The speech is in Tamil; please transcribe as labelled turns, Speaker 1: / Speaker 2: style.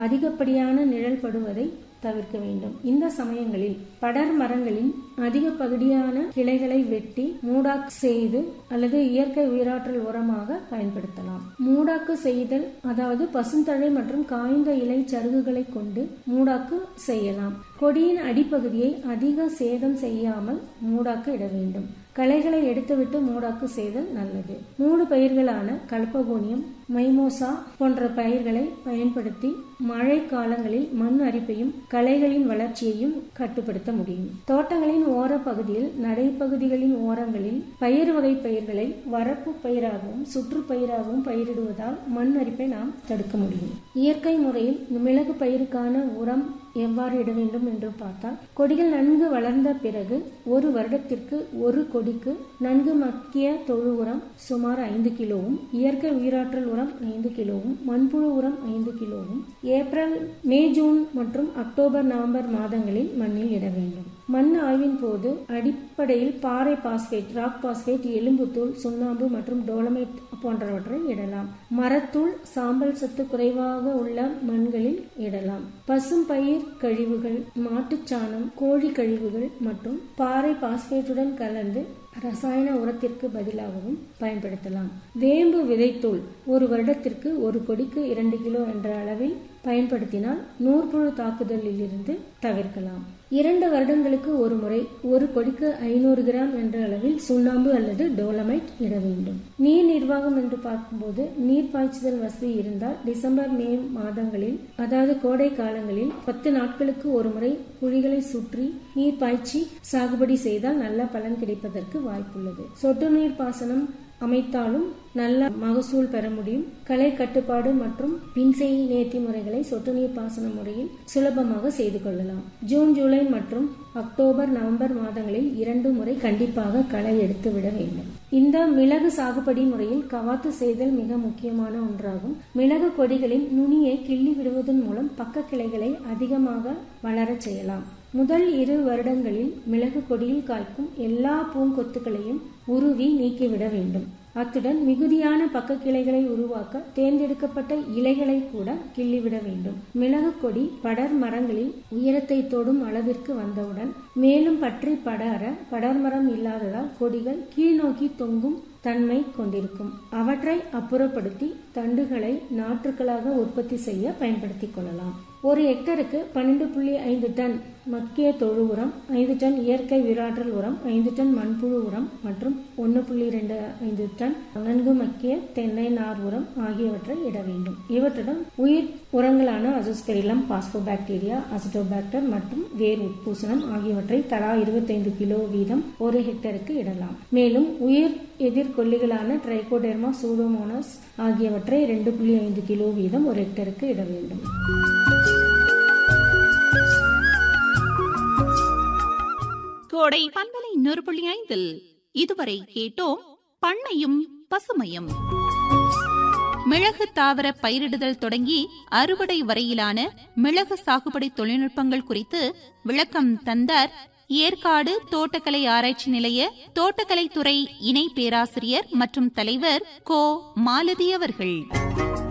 Speaker 1: அதிகப்படியான நிழல் படுவதை தவிர்க்க வேண்டும் இந்த சமயங்களில் படர் மரங்களின் அதிக பகுதியான கிளைகளை வெட்டி மூடாக்கு செய்து அல்லது இயற்கை உயிராற்றல் உரமாக பயன்படுத்தலாம் மூடாக்கு செய்தல் அதாவது பசுந்தழை மற்றும் காய்ந்த இலை சருகுகளை கொண்டு மூடாக்கு செய்யலாம் கொடியின் அடிப்பகுதியை அதிக சேதம் செய்யாமல் மூடாக்கு இட வேண்டும் களைகளை எடுத்துவிட்டு மூடாக்கு செய்தல் நல்லது மூடு பயிர்களான கல்பகோனியம் மைமோசா போன்ற பயிர்களை பயன்படுத்தி மழை காலங்களில் மண் அரிப்பையும் களைகளின் வளர்ச்சியையும் கட்டுப்படுத்த முடியும் தோட்டங்களின் ஓர பகுதியில் நடைப்பகுதிகளின் ஓரங்களில் பயிர் வகை பயிர்களை வரப்பு பயிராகவும் சுற்றுப்பயிராகவும் பயிரிடுவதால் மண் அரிப்பை நாம் தடுக்க முடியும் இயற்கை முறையில் மிளகு பயிருக்கான உரம் எவ்வாறு இட வேண்டும் என்று பார்த்தால் கொடிகள் நன்கு வளர்ந்த பிறகு ஒரு வருடத்திற்கு ஒரு கொடிக்கு நன்கு மக்கிய தொழு உரம் சுமார் ஐந்து கிலோவும் இயற்கை உயிராற்றல் உரம் ஐந்து கிலோவும் மண்புழு உரம் ஐந்து கிலோவும் ஏப்ரல் மே ஜூன் மற்றும் அக்டோபர் நவம்பர் மாதங்களில் மண்ணில் இட வேண்டும் மண் ஆய்வின் போது அடிப்படையில் பாறை பாஸ்பேட் ராக் பாஸ்பேட் எலும்புத்தூள் சுண்ணாம்பு மற்றும் டோலமைட் போன்றவற்றை இடலாம் மரத்தூள் சாம்பல் சத்து குறைவாக உள்ள மண்களில் இடலாம் பசும் பயிர் கழிவுகள் மாட்டுச்சாணம் கோழி கழிவுகள் மற்றும் பாறை பாஸ்பேட்டுடன் கலந்து ரசாயன உரத்திற்கு பதிலாகவும் பயன்படுத்தலாம் வேம்பு விதைத்தூள் ஒரு வருடத்திற்கு ஒரு கொடிக்கு இரண்டு கிலோ என்ற அளவில் பயன்படுத்தினால் நூற்புழு தாக்குதலில் இருந்து தவிர்க்கலாம் இரண்டு வருடங்களுக்கு ஒரு முறை ஒரு கொடிக்கு ஐநூறு கிராம் என்ற அளவில் சுண்ணாம்பு அல்லது டோலமைட் இட வேண்டும் நீர் நிர்வாகம் என்று பார்க்கும்போது நீர் பாய்ச்சுதல் வசதி இருந்தால் டிசம்பர் மே மாதங்களில் அதாவது கோடை காலங்களில் பத்து நாட்களுக்கு ஒரு முறை குழிகளை சுற்றி நீர் பாய்ச்சி சாகுபடி செய்தால் நல்ல பலன் கிடைப்பதற்கு வாய்ப்புள்ளது சொட்டு நீர் பாசனம் அமைத்தாலும் நல்ல மகசூல் பெற முடியும் களை கட்டுப்பாடு மற்றும் பின்செய் நேர்த்தி முறைகளை சொட்டு நீர் பாசன முறையில் சுலபமாக செய்து கொள்ளலாம் ஜூன் ஜூலை மற்றும் அக்டோபர் நவம்பர் மாதங்களில் இரண்டு முறை கண்டிப்பாக களை எடுத்து விட வேண்டும் இந்த மிளகு சாகுபடி முறையில் கவாத்து செய்தல் மிக முக்கியமான ஒன்றாகும் மிளகு கொடிகளின் நுனியை கிள்ளி விடுவதன் மூலம் பக்க கிளைகளை அதிகமாக வளரச் செய்யலாம் முதல் இரு வருடங்களில் மிளகு கொடியில் காய்க்கும் எல்லா பூங்கொத்துகளையும் உருவி நீக்கிவிட வேண்டும் அத்துடன் மிகுதியான பக்க கிளைகளை உருவாக்க தேர்ந்தெடுக்கப்பட்ட இலைகளை கூட கிள்ளிவிட வேண்டும் மிளகு கொடி படர் மரங்களில் உயரத்தை தொடும் அளவிற்கு வந்தவுடன் மேலும் பற்றி படர படர்மரம் இல்லாததால் கொடிகள் கீழ்நோக்கி தொங்கும் தன்மை கொண்டிருக்கும் அவற்றை அப்புறப்படுத்தி தண்டுகளை நாற்றுக்களாக உற்பத்தி செய்ய பயன்படுத்திக் கொள்ளலாம் ஒரு ஹெக்டருக்கு பன்னெண்டு புள்ளி ஐந்து டன் மக்கிய தொழு உரம் ஐந்து டன் இயற்கை விராற்றல் உரம் ஐந்து டன் மண்புழு உரம் மற்றும் ஒன்று புள்ளி ரெண்டு ஐந்து டன் நன்கு மக்கிய தென்னை நார் உரம் ஆகியவற்றை இட வேண்டும் இவற்றுடன் உயிர் உரங்களான அசோஸ்பெரிலம் பாஸ்போபாக்டீரியா அசிட்டோபாக்டர் மற்றும் வேர் உட்பூசணம் ஆகியவற்றை தலா இருபத்தைந்து கிலோ வீதம் ஒரு ஹெக்டருக்கு இடலாம் மேலும் உயிர் எதிர்கொல்லிகளான ட்ரைகோடெர்மா சூடோமோனஸ் ஆகியவற்றை ரெண்டு புள்ளி ஐந்து கிலோ வீதம் ஒரு ஹெக்டருக்கு இட வேண்டும்
Speaker 2: கோடை பண்பலை நூறு புள்ளி ஐந்தில் இதுவரை கேட்டோம் பண்ணையும் பசுமையும் மிளகு தாவர பயிரிடுதல் தொடங்கி அறுவடை வரையிலான மிளகு சாகுபடி தொழில்நுட்பங்கள் குறித்து விளக்கம் தந்தார் ஏற்காடு தோட்டக்கலை ஆராய்ச்சி நிலைய தோட்டக்கலைத்துறை இணை பேராசிரியர் மற்றும் தலைவர் கோ மாலதி அவர்கள்